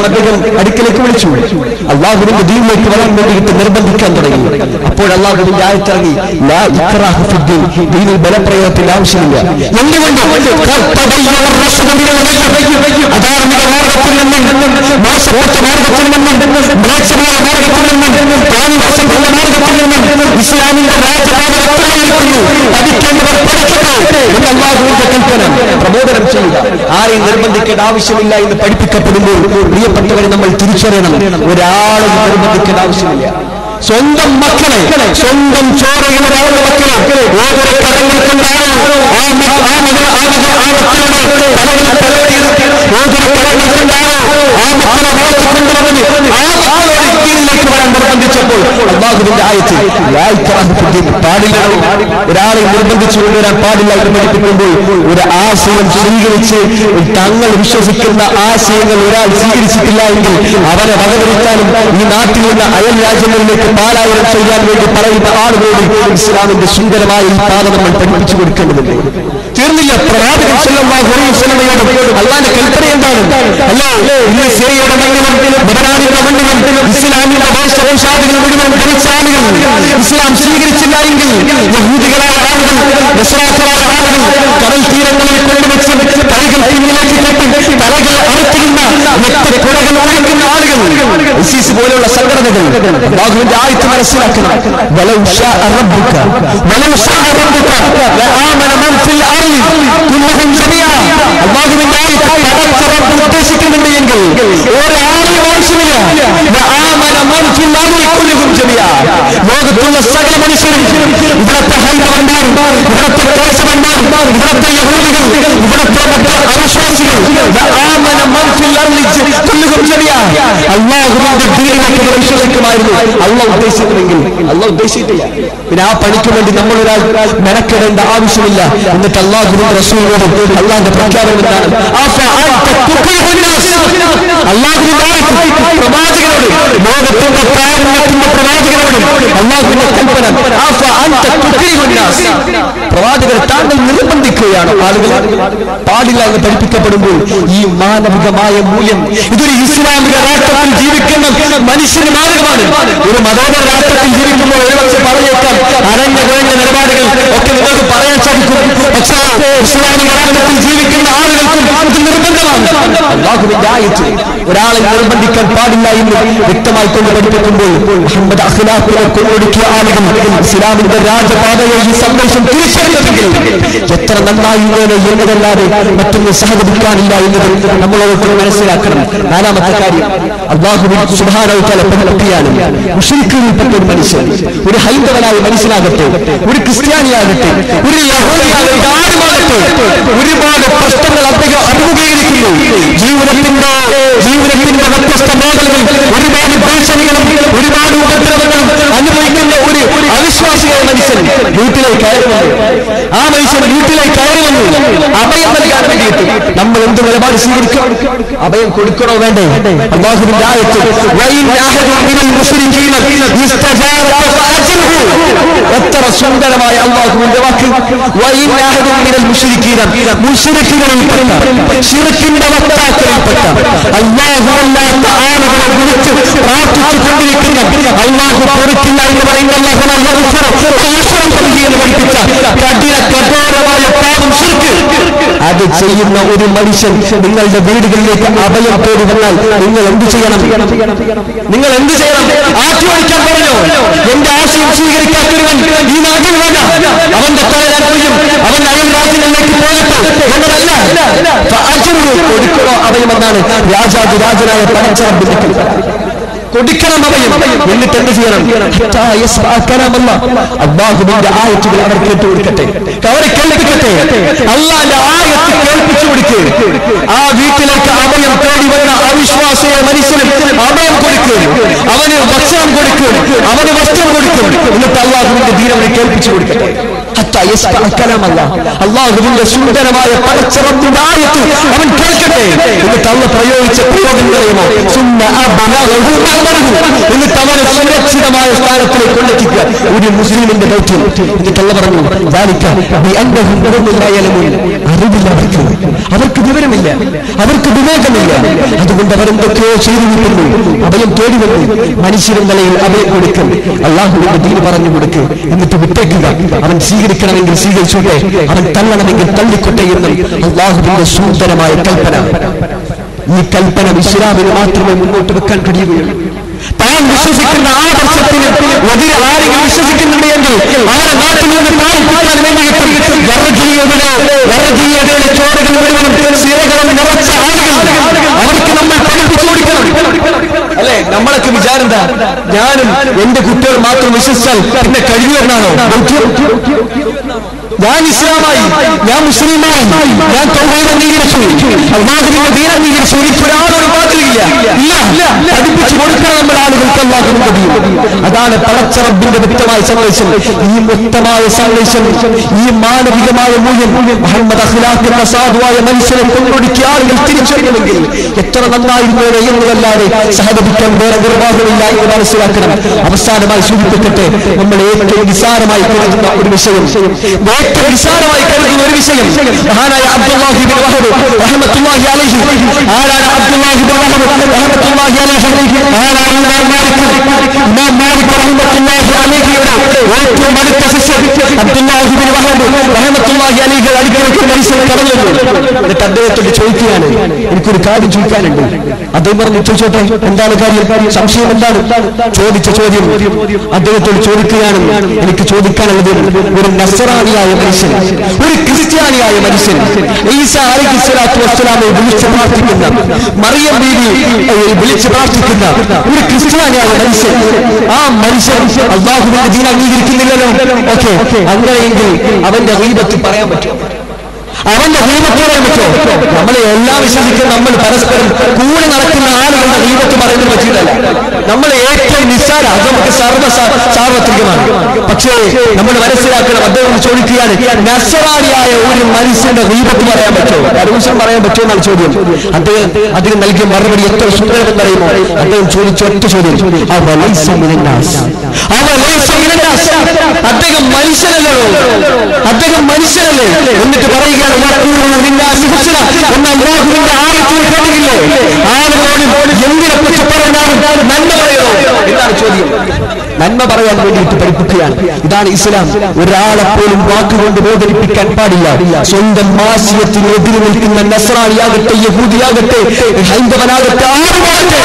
അദ്ദേഹം അടുക്കലേക്ക് വിളിച്ചു അള്ളാഹുവിന്റെ ദീനിലേക്ക് വരാൻ വേണ്ടിയിട്ട് നിർബന്ധിക്കാൻ തുടങ്ങി അപ്പോൾ അള്ളാഹുവിന്റെ ആയത്തിറങ്ങി ലാ ഇക്റാഹ ഫിദ്ദീൻ. ദീനിൽ ബലപ്രയോഗത്തിന്റെ ആവശ്യമില്ല എന്തുകൊണ്ട് കർത്തവ്യ അധാർമിക മാർഗത്തിൽ നിന്നും മോശപ്പെട്ട മാർഗത്തിൽ നിന്നും മ്ലേച്ഛമായ മാർഗത്തിൽ നിന്നും താമസത്തിന്റെ മാർഗത്തിൽ നിന്നും ഇസ്ലാമിന്റെ രാജപാത എത്രയായിരിക്കുന്നു പഠിക്കേണ്ടവർ പഠിക്കട്ടെ എന്ന് അള്ളാഹുവിന്റെ കൽപ്പന പ്രബോധനം ചെയ്യുക ആരെയും നിർബന്ധിക്കേണ്ട ആവശ്യമില്ല എന്ന് പഠിപ്പിക്കപ്പെടുമ്പോൾ പ്രിയപ്പെട്ടവരെ നമ്മൾ തിരിച്ചറിയണം ഒരാളും നിർബന്ധിക്കേണ്ട ആവശ്യമില്ല സ്വന്തം മക്കളെ സ്വന്തം ചോരയുടെ ഒരാളുടെ മക്കളെ ഓരോ കടങ്ങൾ കൊണ്ടാണ് ആ മ- ആ മക- ആ മക- ആ മക്കളുടെ തലയിൽ തലവെടിയത് ഓരോ കടങ്ങൾ കൊണ്ടാണ് ആ മക്കളെ വളർത്തിക്കൊണ്ടുവന്നത് ആ മക്കളെ ദീനിലേക്ക് വരാൻ നിർബന്ധിച്ചപ്പോൾ അള്ളാഹുവിന്റെ ആയത്ത് ലാ ഇക്റാഹ ഫിദ്ദീൻ. പാടില്ല ഒരാളെ നിർബന്ധിച്ചു കൊണ്ടുവരാൻ പാടില്ല എന്ന് പഠിപ്പിക്കുമ്പോൾ ഒരു ആശയം സ്വീകരിച്ച് തങ്ങൾ വിശ്വസിക്കുന്ന ആശയങ്ങൾ ഒരാൾ സ്വീകരിച്ചിട്ടില്ല എങ്കിൽ അവരെ വകവരുത്താനും ഈ നാട്ടിൽ നിന്ന് അയൽ രാജ്യങ്ങളിലേക്ക് പാലായനം ചെയ്യാൻ വേണ്ടി പറയുന്ന ആളുകളോട് ഇസ്ലാമിന്റെ സുന്ദരമായ ഈ പാത നമ്മൾ പഠിപ്പിച്ചു കൊടുക്കേണ്ടതുണ്ട് തീർന്നില്ല പ്രവാചകൻ സല്ലല്ലാഹു അലൈഹി വസല്ലമയോട് അള്ളാന്റെ കൽപ്പന എന്താണ് അല്ലോ ഇന്ന് സിറിയയുടെ മണ്ണിലും ബദനാനിയുടെ മണ്ണിലും ഇസ്ലാമിന്റെ വംശവംശാദികൾ മുഴുവൻ ധരിച്ച ആളുകൾ ഇസ്ലാം സ്വീകരിച്ചില്ല എങ്കിൽ യഹൂദികളായ ആളുകൾ നസ്രാക്കളായ ആളുകൾ കടൽ തീരങ്ങളിൽ കൊണ്ടുവച്ച് തലകൾ പിന്നിലേക്ക് കെട്ടി തലകൾ അറുത്തിരുന്ന രക്തക്കുടകൾ ഒഴുകുന്ന ആളുകൾ ഇസീസ് പോലെയുള്ള സംഘടനകൾ ബാഹുവിന്റെ ആയത്ത് മനസ്സിലാക്കണം വലൗ ശാഅ റബ്ബുക വലൗ ശാഅ റബ്ബുക ലആമന മൻ ഫിൽ അർളി കുല്ലുഹും ജമിഅ അല്ലാഹുവിന്റെ ആയത്ത് പടച്ച റബ്ബ് ഉദ്ദേശിക്കുന്നുണ്ട് എങ്കിൽ ഒരാളെയും ആവശ്യമില്ല ലആമന മൻ ഫിൽ അർളി കുല്ലുഹും ജമിഅ ലോകത്തുള്ള സകല മനുഷ്യരും ഇവിടത്തെ ഹൈന്ദവന്മാർ ഇവിടത്തെ ക്രൈസ്തവന്മാർ ഇവിടത്തെ യഹൂദികൾ ഇവിടത്തെ മറ്റ് അവിശ്വാസികൾ ലആമന മൻ ഫിൽ അർളി കുല്ലുഹും ജമിഅ അല്ലാഹുവിന്റെ ദീനിലേക്ക് ഇവർ വിശ്വസിക്കുമായിരുന്നു അള്ളാഹ് ഉദ്ദേശിക്കുമെങ്കിൽ അള്ളാഹ് ഉദ്ദേശിച്ചിട്ടില്ല പിന്നെ ആ പണിക്ക് വേണ്ടി നമ്മൾ ഒരാൾ മെനക്കെടേണ്ട ആവശ്യമില്ല എന്നിട്ട് അള്ളാഹുവിന്റെ റസൂലിനോട് അള്ളാഹിന്റെ പ്രഖ്യാപനം എന്താണ് ആഫ അൻത തുഖിഹുൻ നാസ്. അള്ളാഹുവിന്റെ ആയത്ത് പ്രവാചകനോട് ലോകത്തിന്റെ പ്രാരംഭത്തിന്റെ പ്രവാചകനോട് അള്ളാഹുവിന്റെ കൽപ്പന ആഫ അൻത തുഖിഹുൻ നാസ്. പ്രവാചകർ താങ്കൾ നിർബന്ധിക്കുകയാണ് ആളുകളെ പാടില്ല എന്ന് പഠിപ്പിക്കപ്പെടുമ്പോൾ ഈ മാനവികമായ മൂല്യം ഇതൊരു ഇസ്ലാമിക രാഷ്ട്രത്തിൽ ജീവിക്കുന്ന മനുഷ്യന് മാർഗമാണ് ഒരു മതോദര രാഷ്ട്രത്തിൽ ജീവിക്കുമ്പോൾ ഒരുപക്ഷെ പറഞ്ഞേക്കാം അരഞ്ഞ കുഴഞ്ഞ നിലപാടുകൾ ഒക്കെ നിങ്ങൾക്ക് പറയാൻ സാധിക്കും പക്ഷേ ഇസ്ലാമിക രാഷ്ട്രത്തിൽ ജീവിക്കുന്ന ആളുകൾക്കും ഇത് നിർബന്ധമാണ് അള്ളാഹുവിന്റെ ആയത്ത് ഒരാളെ നിർബന്ധിക്കാൻ പാടില്ല എന്ന് വ്യക്തമായി കൊണ്ട് പഠിപ്പിക്കുമ്പോൾ മുഹമ്മദ് അഖിലാഖിനെ കൊണ്ടൊടുക്കിയ ആളുകൾ ഇസ്ലാമിന്റെ രാജപാതയെ ഈ സന്ദേശം തിരിച്ചറിഞ്ഞെങ്കിൽ എത്ര നന്നായി ഇങ്ങനെ എന്നതല്ലാതെ മറ്റൊന്ന് സഹകരിക്കാനില്ല എന്നത് നമ്മൾ ഓരോരുത്തരും മനസ്സിലാക്കണം നാലാമത്തെ കാര്യം അള്ളാഹുവിൻ സുധാനവത്താലെ പഠിപ്പിക്കാനും മുഷരിക്കുകളിൽപ്പെട്ട ഒരു മനുഷ്യൻ ഒരു ഹൈന്ദവനായ മനുഷ്യനാകട്ടെ ഒരു ക്രിസ്ത്യാനിയാകട്ടെ ഒരു യഹൂദിയാകട്ടെ ആരുമാകട്ടെ ഒരുപാട് പ്രശ്നങ്ങൾ അദ്ദേഹം അഭിമുഖീകരിക്കുന്നു ജീവിതത്തിന്റെ ജീവിതത്തിന്റെ വ്യത്യസ്ത മേഖലകളിൽ ഒരുപാട് ഭീഷണികളും ഒരുപാട് ഉപദ്രവങ്ങളും അനുഭവിക്കുന്ന ഒരു അവിശ്വാസിയായ മനുഷ്യൻ വീട്ടിലേക്ക് കയറി വന്നു ആ മനുഷ്യൻ വീട്ടിലേക്ക് കയറി വന്നു അഭയം നൽകാൻ വേണ്ടിയിട്ട് നമ്മൾ എന്ത് നിലപാട് സ്വീകരിക്കും അഭയം കൊടുക്കണോ വേണ്ടേ അള്ളാഹുവിന്റെ ആയത്ത് വൈൻ അഹദും മിനൽ മുശ്രിക്കീന ഇസ്തജാറക ഫഅജ്റുഹു. എത്ര സുന്ദരമായ അള്ളാഹുവിന്റെ വാക്ക് വൈൻ അഹദും മിനൽ മുശ്രിക്കീന മുശ്രിക്കുകളിൽപ്പെട്ട ശിർക്കിന്റെ വക്താക്കളിൽപ്പെട്ട അല്ലാഹുവല്ലാത്ത ആളുകളെ വിളിച്ച് പ്രാർത്ഥിച്ചു കൊണ്ടിരിക്കുന്ന അള്ളാഹു പൊറുക്കില്ല എന്ന് പറയുന്ന അല്ലാഹു ഈശ്വരൻ എന്ന് പഠിപ്പിച്ച കഠിന കഠോരമായ പാപം ശിർക്ക് അത് ചെയ്യുന്ന ഒരു മനുഷ്യൻ നിങ്ങളുടെ വീടുകളിലേക്ക് അഭയം തേടി വന്നാൽ നിങ്ങൾ എന്ത് ചെയ്യണം നിങ്ങൾ എന്ത് ചെയ്യണം ആറ്റി ഓടിക്കാൻ പറഞ്ഞോ എന്റെ ആശയം സ്വീകരിക്കാത്തവൻ ഈ നാട്ടിൽ വേണ്ട അവന്റെ തലരാജ്യം അവൻ അയൽ രാജ്യങ്ങളിലേക്ക് പോകട്ടെ എന്നതല്ല ഫഅജ്റുഹു കൊടുക്കണോ അഭയമെന്നാണ് രാജാതിരാജനായ പടച്ചറബിന്റെ കൊടുക്കണം അഭയം എന്നിട്ട് എന്ത് ചെയ്യണം ഹത്താ യസ്മഅ കലാമല്ല. അള്ളാഹുവിന്റെ ആയത്തുകൾ അവർ കേട്ടു കൊടുക്കട്ടെ അവരെ കേൾപ്പിക്കട്ടെ അള്ളാന്റെ ആയത്ത് കേൾപ്പിച്ചു കൊടുക്ക് ആ വീട്ടിലേക്ക് അഭയം തേടി വന്ന അവിശ്വാസിയ മനുഷ്യന് അഭയം കൊടുക്കും അവന് ഭക്ഷണം കൊടുക്കും അവന് വസ്ത്രം കൊടുക്കും എന്നിട്ട് അള്ളാഹുവിന്റെ ദീനവനെ കേൾപ്പിച്ചു കൊടുക്കട്ടെ ഹത്താ യസ്മഅ കലാമല്ല അള്ളാഹുവിന്റെ സുന്ദരമായ പടച്ചിറപ്പിന്റെ ആയത്ത് അവൻ കേൾക്കട്ടെ എന്നിട്ട് അള്ള പ്രയോഗിച്ച പ്രയോഗം പറയുമോ സുന്ന അബ്ലഗഹു അമറഹു. എന്നിട്ട് അവനെ സുരക്ഷിതമായ സ്ഥാനത്തിലേക്ക് കൊണ്ടെത്തിക്കുക ഒരു മുസ്ലിമിന്റെ ദൗത്യം എന്നിട്ട് അള്ള പറഞ്ഞു ذلك بأنهم هم لا يعلمون. അറിവില്ല അവർക്ക് അവർക്ക് വിവരമില്ല അവർക്ക് വിവേകമില്ല അതുകൊണ്ട് അവരെന്തൊക്കെയോ ചെയ്തു വിട്ടുന്നു അഭയം തേടി വന്നു മനുഷ്യരുടെ നിലയിൽ അഭയം കൊടുക്കും അള്ളാഹുവിന്റെ ദീന് പറഞ്ഞു കൊടുക്ക് എന്നിട്ട് വിട്ടേക്കുക അവൻ സ്വീകരിക്കണമെങ്കിൽ സ്വീകരിച്ചോട്ടെ അവൻ തള്ളണമെങ്കിൽ തള്ളിക്കൊട്ടെ എന്നും അള്ളാഹുവിന്റെ സുന്ദരമായ കൽപ്പന ഈ കൽപ്പന ഇസ്ലാമിന് മാത്രമേ മുന്നോട്ട് വെക്കാൻ കഴിയുകയുള്ളൂ താൻ വിശ്വസിക്കുന്ന ആദർശത്തിന് എതിരെ ആരെങ്കിലും വിശ്വസിക്കുന്നുണ്ട് എങ്കിൽ അവരെ നാട്ടിൽ നിന്ന് താഴ്ത്താൻ വേണ്ടിയിട്ടും വർഗീയതയോ വർഗീയതയുടെ ചോരകൾ മുഴുവനും സിരകളും നിറച്ച ആളുകൾ അവർക്ക് നമ്മൾ പഠിപ്പിച്ചു കൊടുക്കണം അല്ലെ നമ്മളൊക്കെ വിചാരം എന്താ ഞാനും എന്റെ കുട്ടികൾ മാത്രം വിശ്വസിച്ചാൽ പിന്നെ കഴിയുമെന്നാണോ ഞാൻ ഇസ്ലാമായി ഞാൻ മുസ്ലിമായി ഞാൻ തൗഹീദ് അംഗീകരിച്ചു അള്ളാഹുവിന്റെ ദീൻ അംഗീകരിച്ചു എനിക്ക് ഒരാളൊരു ബാധ്യതയില്ല ഇല്ല പഠിപ്പിച്ചു കൊടുക്കണം നമ്മുടെ ആളുകൾക്ക് അള്ളാഹുവിന്റെ ദീൻ അതാണ് പടച്ചറബിന്റെ വ്യക്തമായ സന്ദേശം ഈ വ്യക്തമായ സന്ദേശം ഈ മാനവികമായ മൂല്യം മുഹമ്മദ് അഖ്ലാഖിന്റെ സാധുവായ മനുഷ്യനെ കൊണ്ടൊടുക്കിയ ആളുകൾ തിരിച്ചറിയണമെങ്കിൽ എത്ര നന്നായിരുന്നേനെ എന്നതല്ലാതെ സഹതപിക്കാൻ വേറെ നിർവാഹമില്ല എന്ന് മനസ്സിലാക്കണം അവസാനമായി സൂചിപ്പിക്കട്ടെ നമ്മൾ ഏറ്റവും നിസാരമായി കരുതുന്ന ഒരു വിഷയം ഏറ്റവും നിസാരമായി കരുതുന്ന ഒരു വിഷയം മഹാനായ അബ്ദുല്ലാഹിബിൻ വഹബ് റഹ്മത്തുള്ളാഹി അലൈഹി ആരാണ് അബ്ദുല്ലാഹിബിൻ വഹബ് റഹ്മത്തുള്ളാഹി അലൈഹി ആരാണ് ഇമാം മാലിക് ഇമാം മാലിക് റഹ്മത്തുള്ളാഹി അലൈഹിയുടെ ഏറ്റവും അടുത്ത ശിഷ്യൻ അബ്ദുല്ലാഹിബിൻ വഹബ് റഹ്മത്തുള്ളാഹി അലൈഹി അടുക്കലേക്ക് മനുഷ്യൻ കടന്നു എന്നിട്ട് അദ്ദേഹത്തോട് ചോദിക്കുകയാണ് എനിക്കൊരു കാര്യം ചോദിക്കാനുണ്ട് അദ്ദേഹം പറഞ്ഞു ചോദിച്ചോട്ടെ എന്താണ് കാര്യം സംശയം എന്താണ് ചോദിച്ച ചോദ്യം അദ്ദേഹത്തോട് ചോദിക്കുകയാണ് എനിക്ക് ചോദിക്കാനുള്ളത് ഒരു നസറാനിയായ മനുഷ്യൻ ഒരു ക്രിസ്ത്യാനിയായ മനുഷ്യൻ ഈസ അലൈഹി സ്വലാത്തു വസ്സലാമെ വിളിച്ച് പ്രാർത്ഥിക്കുന്ന മറിയം ബീവി ഏഹ്, വിളിച്ച് പ്രാർത്ഥിക്കുന്ന ഒരു ക്രിസ്ത്യാനിയായ മനുഷ്യൻ ആ മനുഷ്യൻ അള്ളാഹുവിന്റെ ദീൻ അംഗീകരിക്കുന്നില്ലല്ലോ ഓക്കെ അങ്ങനെയെങ്കിൽ അവന്റെ ഗീബത്തിൽ പറയാൻ പറ്റും അവന്റെ ദൈവത്ത് പറയാൻ പറ്റുമോ നമ്മളെ എല്ലാം വിശ്വസിക്കുന്ന നമ്മൾ പരസ്പരം കൂടെ നടക്കുന്ന ആളുകളുടെ ദൈവത്ത് പറയുന്നത് പറ്റിയിട്ടല്ല നമ്മൾ ഏറ്റവും നിസ്സാര അത് നമുക്ക് സർവ സാർവത്രികമാണ് പക്ഷേ നമ്മൾ മനസ്സിലാക്കണം അദ്ദേഹം ചോദിക്കുകയാണ് നസറാണിയായ ഒരു മനുഷ്യന്റെ ദൈവത്ത് പറയാൻ പറ്റുമോ പരമശം പറയാൻ പറ്റുമോ എന്നാണ് ചോദ്യം അദ്ദേഹം അതിന് നൽകിയ മറുപടി എത്ര സുന്ദരമെന്ന് അറിയുമോ അദ്ദേഹം ചോദിച്ച ഒറ്റ ചോദ്യം അവലൈസ മിനന്നാസ്. അവലൈസ മിനന്നാസ്. അദ്ദേഹം മനുഷ്യനല്ലോ അദ്ദേഹം മനുഷ്യനല്ലേ എന്നിട്ട് പറയുകയാണ് "വഖൂലു ലിന്നാസി ഹുസ്ന." എന്നാൽ അല്ലാഹുവിന്റെ ആയത്തിൽ കേട്ടില്ലേ ആളുകളോട് എന്തിനെ കുറിച്ച് പറയാനാണ് നന്മ പറയണോ എന്നാണ് ചോദ്യം നന്മ പറയാൻ വേണ്ടിയിട്ട് പഠിപ്പിക്കുകയാണ് ഇതാണ് ഇസ്ലാം ഒരാളെ പോലും വാക്കുകൊണ്ട് ബോധരിപ്പിക്കാൻ പാടില്ല സ്വന്തം ആശയത്തിന് എതിര് നിൽക്കുന്ന നസ്രാണിയാകട്ടെ യഹൂദിയാകട്ടെ ഹൈന്ദവനാകട്ടെ ആരുമാകട്ടെ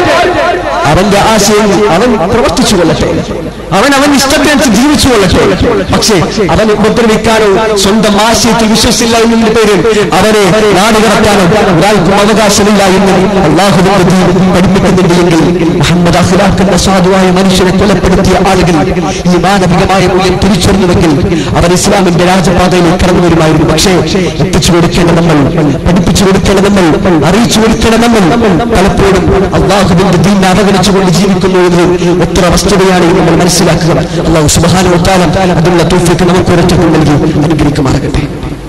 അവന്റെ ആശയം അവൻ പ്രവർത്തിച്ചു കൊള്ളട്ടെ അവൻ അവൻ ഇഷ്ടത്തിനനുസരിച്ച് ജീവിച്ചു കൊള്ളട്ടെ പക്ഷേ അവനെ ഉപദ്രവിക്കാനോ സ്വന്തം ആശയത്തിൽ വിശ്വസിച്ചില്ല എന്നതിന്റെ പേരിൽ അവനെ നാടുകടക്കാനോ ഒരാൾക്കും അവകാശമില്ല എന്ന് അള്ളാഹുവിന്റെ ദീൻ പഠിപ്പിക്കുന്നുണ്ട് എങ്കിൽ മുഹമ്മദ് അഖിലാക്കുന്ന സാധുവായ മനുഷ്യനെ കൊലപ്പെടുത്തിയ ആളുകൾ ഈ മാനവികമായ മൂല്യം തിരിച്ചറിഞ്ഞുവെങ്കിൽ അവർ ഇസ്ലാമിന്റെ രാജപാതയിൽ കടന്നു വരുമായിരുന്നു പക്ഷേ എത്തിച്ചു കൊടുക്കേണ്ട നമ്മൾ പഠിപ്പിച്ചു കൊടുക്കേണ്ട നമ്മൾ അറിയിച്ചു കൊടുക്കേണ്ട നമ്മൾ പലപ്പോഴും അള്ളാഹുവിന്റെ ദീനെ അവഗണിച്ചുകൊണ്ട് ജീവിക്കുന്നു എന്ന് എത്ര വസ്തുതയാണ് എന്ന് നമ്മൾ മനസ്സിലാക്കുക അള്ളാഹു സുബാനുത്താലം അതിനുള്ള തോഫിക്ക് നമുക്ക് ഒരൊറ്റക്കും നൽകി അനുഗ്രഹിക്കുമാറാകട്ടെ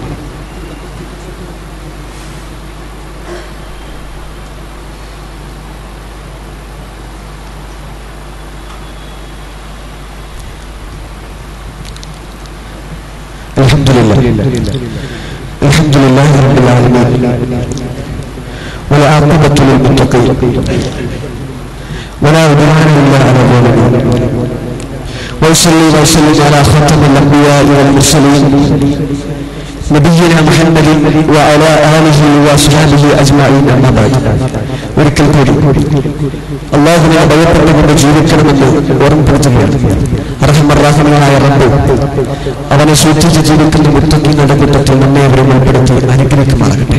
الحمد لله الحمد لله رب العالمين والعاقبة للمتقين ولا عدوان إلا على الظالمين وأصلي وأسلم على خاتم الأنبياء والمرسلين نبينا محمد وعلى آله وأصحابه أجمعين أما بعد ഒരിക്കൽ കൂടി അള്ളാഹുവിനെ ഭയപ്പെട്ടുകൊണ്ട് ജീവിക്കണമെന്ന് ഓർമ്മപ്പെടുത്തുകയാണ് അർഹമറാഹമനായ റബ്ബ് അവനെ സൂക്ഷിച്ച് ജീവിക്കുന്ന മുത്തക്കിങ്ങളുടെ കൂട്ടത്തിൽ നമ്മെ അവരെ ഉൾപ്പെടുത്തി അനുഗ്രഹിക്കുമാറാകട്ടെ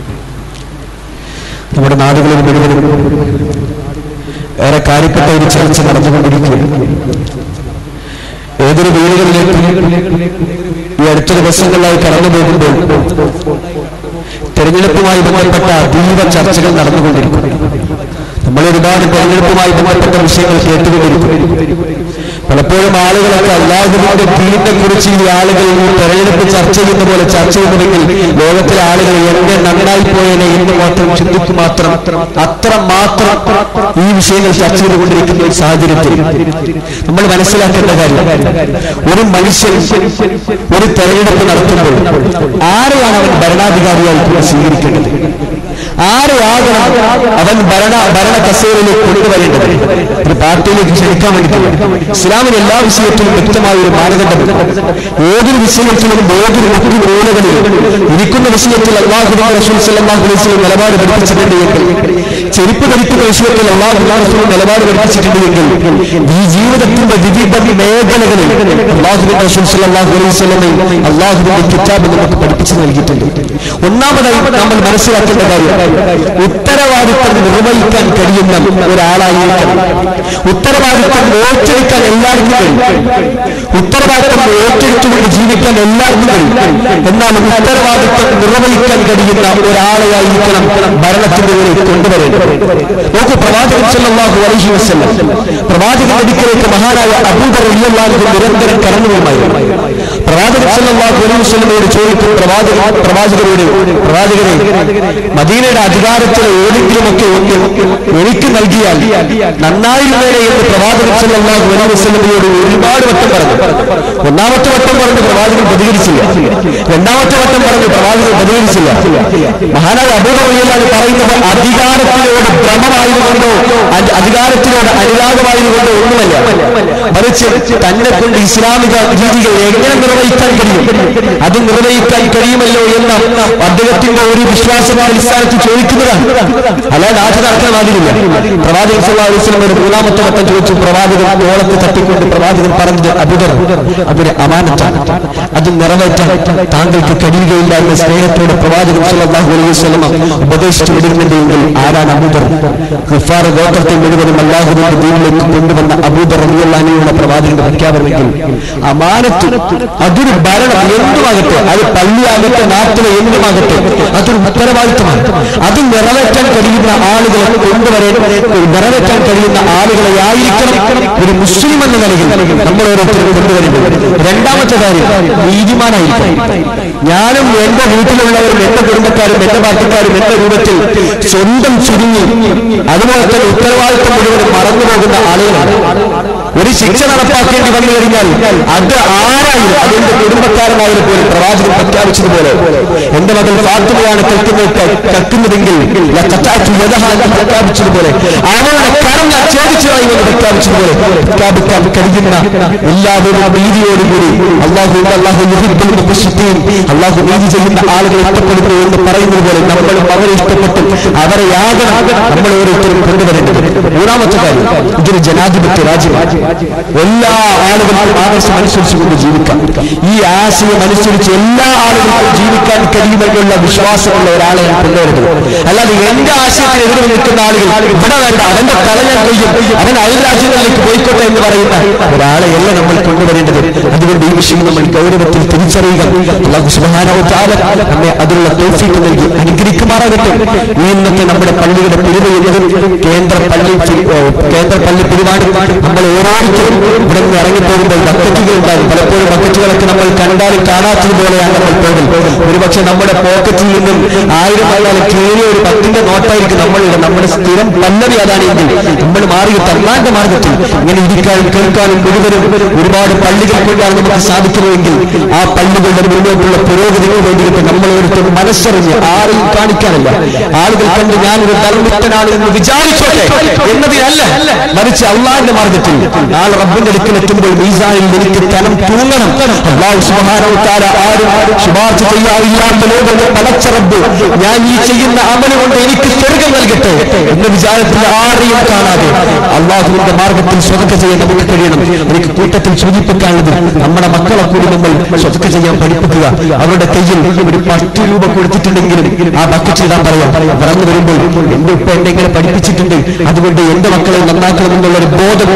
നമ്മുടെ നാടുകളിൽ മുഴുവനും ഏറെ കാര്യപ്പെട്ട ഒരു ചർച്ച നടന്നുകൊണ്ടിരിക്കുകയാണ് ഏതൊരു വീടുകളിലേക്കും ഈ അടുത്ത ദിവസങ്ങളിലായി കടന്നു പോകുമ്പോൾ തെരഞ്ഞെടുപ്പുമായി ബന്ധപ്പെട്ട അതീവ ചർച്ചകൾ നടന്നുകൊണ്ടിരിക്കും നമ്മൾ ഒരുപാട് തെരഞ്ഞെടുപ്പുമായി ബന്ധപ്പെട്ട വിഷയങ്ങൾ കേട്ടുകൊണ്ടിരിക്കും പലപ്പോഴും ആളുകളൊക്കെ അള്ളാഹുവിന്റെ ദീനിനെ കുറിച്ച് ഈ ആളുകൾ ഈ തെരഞ്ഞെടുപ്പ് ചർച്ച ചെയ്യുന്ന പോലെ ചർച്ച ചെയ്യുന്നുവെങ്കിൽ ലോകത്തിലെ ആളുകൾ എന്നെ നന്നായി പോയനെ എന്ന് മാത്രം ചിന്തിക്കു മാത്രം അത്ര മാത്രം ഈ വിഷയങ്ങൾ ചർച്ച ചെയ്തുകൊണ്ടിരിക്കുന്ന ഒരു സാഹചര്യത്തിൽ നമ്മൾ മനസ്സിലാക്കേണ്ട കാര്യം ഒരു മനുഷ്യൻ ഒരു തെരഞ്ഞെടുപ്പ് നടത്തുമ്പോൾ ആരെയാണ് അവൻ ഭരണാധികാരിയായി സ്വീകരിക്കേണ്ടത് ആരെയാകണം അവൻ ഭരണ ഭരണ കസേരയിലേക്ക് കൊണ്ടുവരേണ്ടത് ഒരു പാർട്ടിയിലേക്ക് ക്ഷണിക്കാൻ വേണ്ടിയിട്ട് ഇസ്ലാമിന് എല്ലാ വിഷയത്തിലും വ്യക്തമായ ഒരു മാനദണ്ഡമുണ്ട് ഏതൊരു വിഷയത്തിലും ഏതൊരു മറ്റു മൂലകളിൽ ഇരിക്കുന്ന വിഷയത്തിൽ അള്ളാഹു റസൂൽ സല്ലല്ലാഹു അലൈഹി വസല്ലം നിലപാട് പഠിപ്പിച്ചിട്ടുണ്ട് എങ്കിൽ ചെരുപ്പ് ധരിക്കുന്ന വിഷയത്തിൽ അള്ളാഹു റസൂൽ നിലപാട് പഠിപ്പിച്ചിട്ടുണ്ട് എങ്കിൽ ഈ ജീവിതത്തിന്റെ വിവിധ മേഖലകളിൽ അള്ളാഹുബിൻ റസൂൽ സല്ലല്ലാഹു അലൈഹി വസല്ലമയും അള്ളാഹുവിന്റെ കിതാബ് നമുക്ക് പഠിപ്പിച്ചു നൽകിയിട്ടുണ്ട് ഒന്നാമതായി നമ്മൾ മനസ്സിലാക്കേണ്ട കാര്യം ഉത്തരവാദിത്തം നിർവഹിക്കാൻ കഴിയുന്ന ഒരാളായിരിക്കണം ഉത്തരവാദിത്തം ഏറ്റെടുക്കാൻ എല്ലാവർക്കും കഴിയും ഉത്തരവാദിത്തം ഏറ്റെടുത്തുകൊണ്ട് ജീവിക്കാൻ എല്ലാവർക്കും കഴിയും എന്നാൽ ഉത്തരവാദിത്തം നിർവഹിക്കാൻ കഴിയുന്ന ഒരാളെയായിരിക്കണം ഭരണത്തിന്റെ മുന്നിൽ കൊണ്ടുവരേണ്ടത് നോക്കൂ പ്രവാചകൻ സല്ലല്ലാഹു അലൈഹി വസല്ലം പ്രവാചകന്റെ അടുക്കലേക്ക് മഹാനായ അബൂബർ റളിയല്ലാഹു നിരന്തരം കടന്നുപോകുമായിരുന്നു പ്രവാചകൻ സല്ലല്ലാഹു അലൈഹി വസല്ലമയോട് ചോദിക്കും പ്രവാചക പ്രവാചകരോട് പ്രവാചകരെ മദീനയുടെ അധികാരത്തിലെ ഏതെങ്കിലുമൊക്കെ ഒന്ന് എനിക്ക് നൽകിയാൽ നന്നായിരുന്നേനെ എന്ന് പ്രവാചകൻ സല്ലല്ലാഹു അലൈഹി വസല്ലമയോട് ഒരുപാട് വട്ടം പറഞ്ഞു ഒന്നാമത്തെ വട്ടം പറഞ്ഞു പ്രവാചകൻ പ്രതികരിച്ചില്ല രണ്ടാമത്തെ വട്ടം പറഞ്ഞു പ്രവാചകൻ പ്രതികരിച്ചില്ല മഹാനായ അബൂബറിയാണ് പറയുന്നത് അധികാരത്തിനോട് ഭ്രമമായതുകൊണ്ടോ അധി- അധികാരത്തിനോട് അനുരാഗമായതുകൊണ്ടോ ഒന്നുമല്ല മറിച്ച് തന്നെ കൊണ്ട് ഇസ്ലാമിക രീതികൾ എങ്ങനെ നിർവഹിക്കാൻ കഴിയും അത് നിർവഹിക്കാൻ കഴിയുമല്ലോ എന്ന അദ്ദേഹത്തിന്റെ ഒരു വിശ്വാസത്തിന്റെ അടിസ്ഥാനത്തിൽ ചോദിക്കുന്നതാണ് അല്ലാതെ ആദ്യം നടക്കാൻ മാതിരില്ല പ്രവാചകൻ സല്ലല്ലാഹു അലൈഹി വസല്ലം ഒരു മൂന്നാമത്തെ വട്ടം ചോദിച്ചു പ്രവാചകൻ തോളത്ത് തട്ടിക്കൊണ്ട് പ്രവാചകൻ പറഞ്ഞത് അബുദർ അതൊരു അമാനത്താണ് അത് നിറവേറ്റാൻ താങ്കൾക്ക് കഴിയുകയില്ല എന്ന സ്നേഹത്തോടെ പ്രവാചകൻ സല്ലല്ലാഹു അലൈഹി വസല്ലം ഉപദേശിച്ചു വിടുന്നുണ്ടെങ്കിൽ ആരാണ് അബൂദർ ഗഫാർ ഗോത്രത്തെ മുഴുവനും അള്ളാഹുവിന്റെ ദീനിലേക്ക് കൊണ്ടുവന്ന അബൂദർ റളിയല്ലാഹുവിനുള്ള പ്രവാചകന്റെ പ്രഖ്യാപനമെങ്കിൽ അമാനത്ത് അതൊരു ഭരണം എന്തുമാകട്ടെ അത് പള്ളിയാകട്ടെ നാട്ടിലെ എന്തുമാകട്ടെ അതൊരു ഉത്തരവാദിത്തമാണ് അത് നിറവേറ്റാൻ കഴിയുന്ന ആളുകളെ കൊണ്ടുവരേണ്ട നിറവേറ്റാൻ കഴിയുന്ന ആളുകളെ ആയിരിക്കണം ഒരു മുസ്ലിം എന്ന നിലയിൽ നമ്മൾ ഓരോരുത്തരും കൊണ്ടുവരേണ്ടത് രണ്ടാമത്തെ കാര്യം നീതിമാനായിരിക്കണം ഞാനും എന്റെ വീട്ടിലുള്ളവരും എന്റെ കുടുംബക്കാരും എന്റെ പാർട്ടിക്കാരും എന്റെ രൂപത്തിൽ സ്വന്തം ചുരുങ്ങി അതുപോലെ തന്നെ ഉത്തരവാദിത്വം മുഴുവൻ മറന്നു പോകുന്ന ആളുകളാണ് ഒരു ശിക്ഷ നടപ്പാക്കേണ്ടി വന്നു കഴിഞ്ഞാൽ അത് ആരായാലും അതെന്റെ കുടുംബക്കാരനായാലും പോലും പ്രവാചകൻ പ്രഖ്യാപിച്ചതുപോലെ എന്റെ മകൾ ഫാത്തിമയാണ് കൽക്കുന്നത് കൽക്കുന്നതെങ്കിൽ ലത്തറ്റാറ്റു യദഹ എന്ന് പ്രഖ്യാപിച്ചതുപോലെ അവളുടെ കരം ഞാൻ ചോദിച്ചതായി എന്ന് പ്രഖ്യാപിച്ചതുപോലെ പ്രഖ്യാപിക്കാൻ കഴിയുന്ന എല്ലാവരും നീതിയോടുകൂടി അള്ളാഹു അള്ളാഹു യുഹിബ്ബുൽ മുഖ്ശിദ്ദീൻ അള്ളാഹു നീതി ചെയ്യുന്ന ആളുകളെ ഇഷ്ടപ്പെടുന്നു എന്ന് പറയുന്നത് പോലെ നമ്മളും അവരെ ഇഷ്ടപ്പെട്ടു അവരെ യാഗം നമ്മൾ ഓരോരുത്തരും കൊണ്ടുവരേണ്ടത് മൂന്നാമത്തെ കാര്യം ഇതൊരു ജനാധിപത്യ രാജ്യമാണ് എല്ലാ ആളുകൾക്കും ആവശ്യം അനുസരിച്ചുകൊണ്ട് ജീവിക്കാം ഈ ആശയം അനുസരിച്ച് എല്ലാ ആളുകൾക്കും ജീവിക്കാൻ കഴിയുമെന്നുള്ള വിശ്വാസമുള്ള ഒരാളെ ഞാൻ കൊണ്ടുവരുന്നത് അല്ലാതെ എന്റെ ആശയത്തിന് എതിരെ നിൽക്കുന്ന ആളുകൾ ഇവിടെ വേണ്ട അവന്റെ തല ഞാൻ കൊയ്യും അവൻ അയൽ രാജ്യങ്ങളിലേക്ക് പോയിക്കോട്ടെ എന്ന് പറയുന്ന ഒരാളെയല്ല നമ്മൾ കൊണ്ടുവരേണ്ടത് അതുകൊണ്ട് ഈ വിഷയം നമ്മൾ ഗൗരവത്തിൽ തിരിച്ചറിയുക അള്ളാഹു സുബ്ഹാനഹു വ തആല നമ്മെ അതിനുള്ള തൗഫീഖ് നൽകി അനുഗ്രഹിക്കുമാറാകട്ടെ ഈ ഇന്നത്തെ നമ്മുടെ പള്ളിയുടെ പിരിവ് എന്നതും കേന്ദ്ര പള്ളി ഫി- ഏ, കേന്ദ്ര പള്ളി പിരിവാണ് നമ്മൾ ഓരോരുത്തരും ഇവിടെ നിന്ന് ഇറങ്ങിപ്പോകുമ്പോൾ ബക്കറ്റുകൾ ഉണ്ടാകും പലപ്പോഴും ബക്കറ്റുകളൊക്കെ നമ്മൾ കണ്ടാലും കാണാത്തതുപോലെയാണ് നമ്മൾ പോകുന്നത് ഒരുപക്ഷെ നമ്മുടെ പോക്കറ്റിൽ നിന്നും ആയിരം ആയാലും കീഴിയ ഒരു പത്തിന്റെ നോട്ടായിരിക്കും നമ്മളുടെ നമ്മുടെ സ്ഥിരം പല്ലവി അതാണെങ്കിൽ നമ്മൾ മാറിയ തന്നാന്റെ മാർഗത്തിൽ ഇങ്ങനെ ഇരിക്കാനും കേൾക്കാനും മുഴുവനും ഒരുപാട് പള്ളികൾ കൊണ്ടാണ് നമുക്ക് സാധിക്കുന്നതെങ്കിൽ ആ പള്ളികളുടെ മുന്നോട്ടുള്ള പുരോഗതിക്ക് വേണ്ടിയിട്ട് നമ്മൾ ഓരോരുത്തരും മനസ്സറിഞ്ഞ് ആരെയും കാണിക്കാനല്ല ആളുകൾ കണ്ട് ഞാനൊരു ധർമ്മിത്തനാണ് എന്ന് വിചാരിച്ചോട്ടെ എന്നതിനല്ല മറിച്ച് അള്ളാഹിന്റെ മാർഗത്തിൽ നാളെ റബ്ബിന്റെ അടുക്കൽ എത്തുമ്പോൾ മീസാനിൽ എനിക്ക് ധനം തൂങ്ങണം അള്ളാഹു സുബ്ഹാനഹു തആല ആരും ശുപാർശ ചെയ്യാറില്ലാത്ത ലോകത്തെ പടച്ച റബ്ബ് ഞാൻ ഈ ചെയ്യുന്ന അമല് കൊണ്ട് എനിക്ക് സ്വർഗം നൽകട്ടെ എന്ന വിചാരത്തിൽ ആരെയും കാണാതെ അള്ളാഹുവിന്റെ മാർഗത്തിൽ സ്വതക്ക ചെയ്യാൻ നമുക്ക് കഴിയണം എനിക്ക് കൂട്ടത്തിൽ സൂചിപ്പിക്കാനുള്ളത് നമ്മുടെ മക്കളെ കൂടി നമ്മൾ സ്വതക്ക ചെയ്യാൻ പഠിപ്പിക്കുക അവരുടെ കയ്യിൽ ഒരു പത്ത് രൂപ കൊടുത്തിട്ടുണ്ടെങ്കിലും ആ ബക്കറ്റ് ഇടാൻ പറയാം വളർന്നു വരുമ്പോൾ എന്റെ ഉപ്പ എന്നെ ഇങ്ങനെ പഠിപ്പിച്ചിട്ടുണ്ട് അതുകൊണ്ട് എന്റെ മക്കളെ നന്നാക്കണമെന്നുള്ള ഒരു ബോധം അവിടെ മനസ്സിൽ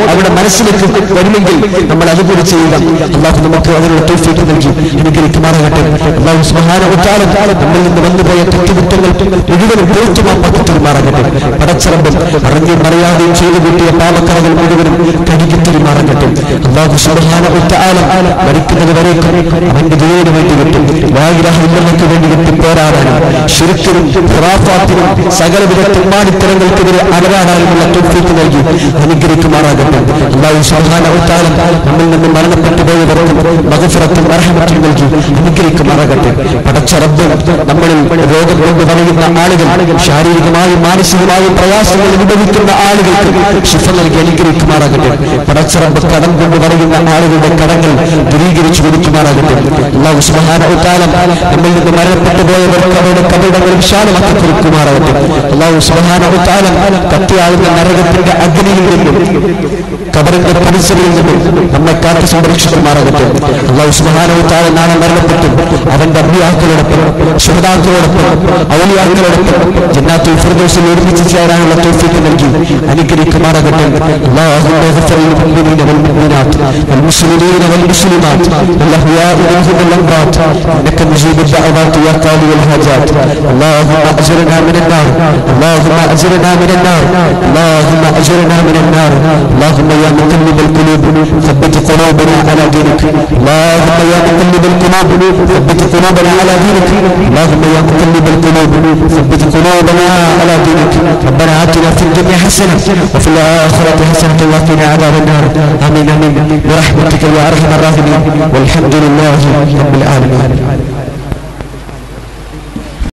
മനസ്സിലേക്ക് വരുമെങ്കിൽ നമ്മൾ അതുപോലെ ചെയ്യുക അള്ളാഹു നമുക്ക് അതിനുള്ള തോഫിക്ക് നൽകി അനുഗ്രഹിക്കുമാറാകട്ടെ അള്ളാഹു സുബ്ഹാന ഉത്താലം നമ്മിൽ നിന്ന് വന്നുപോയ തെറ്റുകുറ്റങ്ങൾ മുഴുവനും പൂർത്തുമാപ്പാക്കി തീരുമാറാകട്ടെ പടച്ചറമ്പും അറിഞ്ഞും അറിയാതെയും ചെയ്തു കൂട്ടിയ പാപക്കറകൾ മുഴുവനും കഴുകി തീരുമാറാകട്ടെ അള്ളാഹു സുബ്ഹാന ഉത്താലം മരിക്കുന്നത് വരേക്കും അവന്റെ ദുരിതത്തിന് വേണ്ടി വിട്ടു വായിരാഹില്ലങ്ങൾക്ക് വേണ്ടി വിട്ട് പോരാടാനും ശിരുക്കിനും ഖുറാഫാത്തിനും സകലവിധ തിമ്മാടിത്തരങ്ങൾക്കെതിരെ അലരാടാനുമുള്ള തോഫിക്ക് നൽകി അനുഗ്രഹിക്കുമാറാകട്ടെ അള്ളാഹു സുബ്ഹാന ഉത്താലം നമ്മിൽ നിന്ന് മരണപ്പെട്ടു പോയവർക്കും മകഫിറത്തും അർഹമത്തും നൽകി അനുഗ്രഹിക്കുമാറാകട്ടെ പടച്ച റബ്ബ് നമ്മളിൽ രോഗം കൊണ്ട് പറയുന്ന ആളുകൾ ശാരീരികമായും മാനസികമായും പ്രയാസങ്ങൾ അനുഭവിക്കുന്ന ആളുകൾക്ക് ശിഫ നൽകി അനുഗ്രഹിക്കുമാറാകട്ടെ പടച്ച റബ്ബ് കടം കൊണ്ട് പറയുന്ന ആളുകളുടെ കടങ്ങൾ ദൂരീകരിച്ചു കൊടുക്കുമാറാകട്ടെ അള്ളാഹു സുബ്ഹാനഹുവതാലം നമ്മിൽ നിന്ന് മരണപ്പെട്ടു പോയവർക്ക് അവരുടെ കബറിടങ്ങൾ വിശാലമാക്കി കൊടുക്കുമാറാകട്ടെ അള്ളാഹു സുബ്ഹാനഹുവതാലം കത്തിയാളുന്ന നരകത്തിന്റെ അഗ്നിയിൽ നിന്നും കബറിന്റെ പരിസരയിൽ നിന്നും നമ്മെ കാത്തു സംരക്ഷിക്കുമാറാകട്ടെ അള്ളാഹു സുബ്ഹാനഹുവതാലം നാളെ മരണപ്പെട്ടു അവന്റെ അഭിയാക്കളോടൊപ്പം ശുഹദാക്കളോടൊപ്പം ഔലിയാക്കളോടൊപ്പം ജന്നാത്തുൽ ഫിർദൗസിൽ ഒരുമിച്ച് ചേരാനുള്ള തൗഫീഖ് നൽകി അനുഗ്രഹിക്കുമാറാകട്ടെ അല്ലാഹുമ്മ اغفر للمؤمنين والمؤمنات والمسلمين والمسلمات والاحياء منهم والاموات انك مجيب الدعوات يا قاضي الحاجات اللهم اجرنا من النار اللهم اجرنا من النار اللهم اجرنا من النار اللهم يا مقلب القلوب ثبت قلوبنا على دينك اللهم يا مقلب القلوب ثبت قلوبنا على دينك اللهم يا مقلب القلوب ثبت قلوبنا على دينك ربنا اتنا في الدنيا حسنه وفي الاخره حسنه وقنا عذاب النار امين امين برحمتك يا ارحم الراحمين والحمد لله رب العالمين